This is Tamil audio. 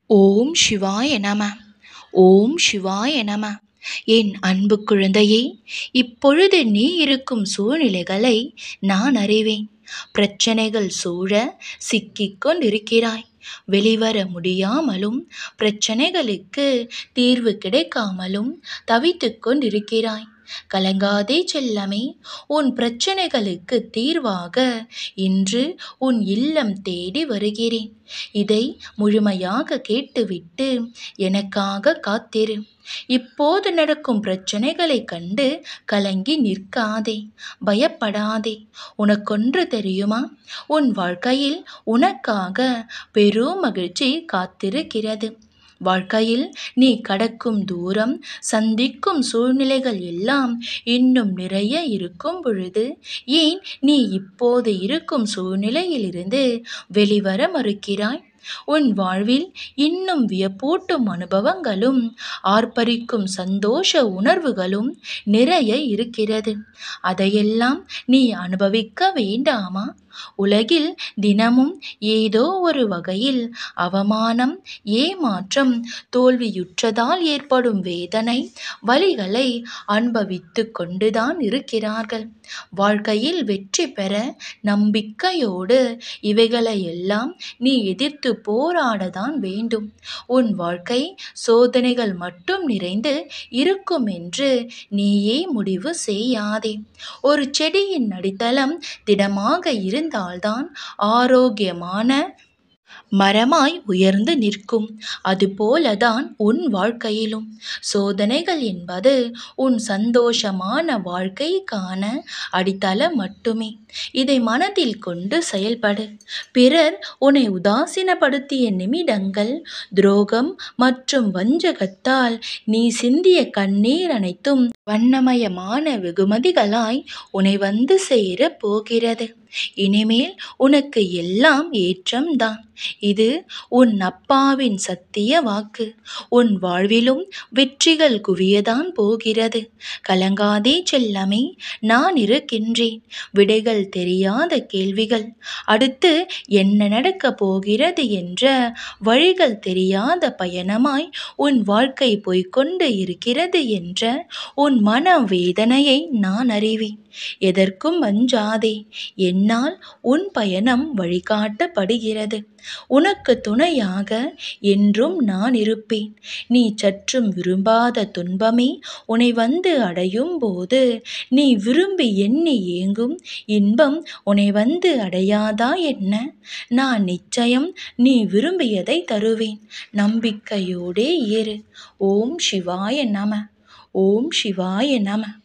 ஓம் சிவாய நம ஓம் சிவாய நம என் அன்பு குழந்தையே இப்பொழுது நீ இருக்கும் சூழ்நிலைகளை நான் அறிவேன் பிரச்சனைகள் சூழ சிக்கிக் கொண்டிருக்கிறாய் வெளிவர முடியாமலும் பிரச்சனைகளுக்கு தீர்வு கிடைக்காமலும் தவித்துக் கொண்டிருக்கிறாய் கலங்காதே செல்லமே உன் பிரச்சனைகளுக்கு தீர்வாக இன்று உன் இல்லம் தேடி வருகிறேன் இதை முழுமையாக கேட்டுவிட்டு எனக்காக காத்திரு இப்போது நடக்கும் பிரச்சனைகளை கண்டு கலங்கி நிற்காதே பயப்படாதே உனக்கொன்று தெரியுமா உன் வாழ்க்கையில் உனக்காக பெரும் மகிழ்ச்சி காத்திருக்கிறது வாழ்க்கையில் நீ கடக்கும் தூரம் சந்திக்கும் சூழ்நிலைகள் எல்லாம் இன்னும் நிறைய இருக்கும் பொழுது ஏன் நீ இப்போது இருக்கும் சூழ்நிலையிலிருந்து வெளிவர மறுக்கிறாய் உன் வாழ்வில் இன்னும் வியப்பூட்டும் அனுபவங்களும் ஆர்ப்பரிக்கும் சந்தோஷ உணர்வுகளும் நிறைய இருக்கிறது அதையெல்லாம் நீ அனுபவிக்க வேண்டாமா உலகில் தினமும் ஏதோ ஒரு வகையில் அவமானம் ஏமாற்றம் தோல்வியுற்றதால் ஏற்படும் வேதனை வலிகளை அனுபவித்து கொண்டுதான் இருக்கிறார்கள் வாழ்க்கையில் வெற்றி பெற நம்பிக்கையோடு இவைகளை எல்லாம் நீ எதிர்த்து போராடதான் வேண்டும் உன் வாழ்க்கை சோதனைகள் மட்டும் நிறைந்து இருக்கும் என்று நீயே முடிவு செய்யாதே ஒரு செடியின் அடித்தளம் திடமாக இருந்தால்தான் ஆரோக்கியமான மரமாய் உயர்ந்து நிற்கும் அதுபோலதான் உன் வாழ்க்கையிலும் சோதனைகள் என்பது உன் சந்தோஷமான வாழ்க்கைக்கான அடித்தளம் மட்டுமே இதை மனதில் கொண்டு செயல்படு பிறர் உன்னை உதாசீனப்படுத்திய நிமிடங்கள் துரோகம் மற்றும் வஞ்சகத்தால் நீ சிந்திய கண்ணீர் அனைத்தும் வண்ணமயமான வெகுமதிகளாய் உன்னை வந்து சேர போகிறது இனிமேல் உனக்கு எல்லாம் ஏற்றம்தான் இது உன் அப்பாவின் சத்திய வாக்கு உன் வாழ்விலும் வெற்றிகள் குவியதான் போகிறது கலங்காதே செல்லமே நான் இருக்கின்றேன் விடைகள் தெரியாத கேள்விகள் அடுத்து என்ன நடக்கப் போகிறது என்ற வழிகள் தெரியாத பயணமாய் உன் வாழ்க்கை போய்கொண்டு இருக்கிறது என்ற உன் மன வேதனையை நான் அறிவேன் எதற்கும் அஞ்சாதே என்னால் உன் பயணம் வழிகாட்டப்படுகிறது உனக்கு துணையாக என்றும் நான் இருப்பேன் நீ சற்றும் விரும்பாத துன்பமே உன்னை வந்து அடையும் போது நீ விரும்பி எண்ணி ஏங்கும் இன்பம் உன்னை வந்து அடையாதா என்ன நான் நிச்சயம் நீ விரும்பியதை தருவேன் நம்பிக்கையோடே இரு ஓம் சிவாய நம ஓம் சிவாய நம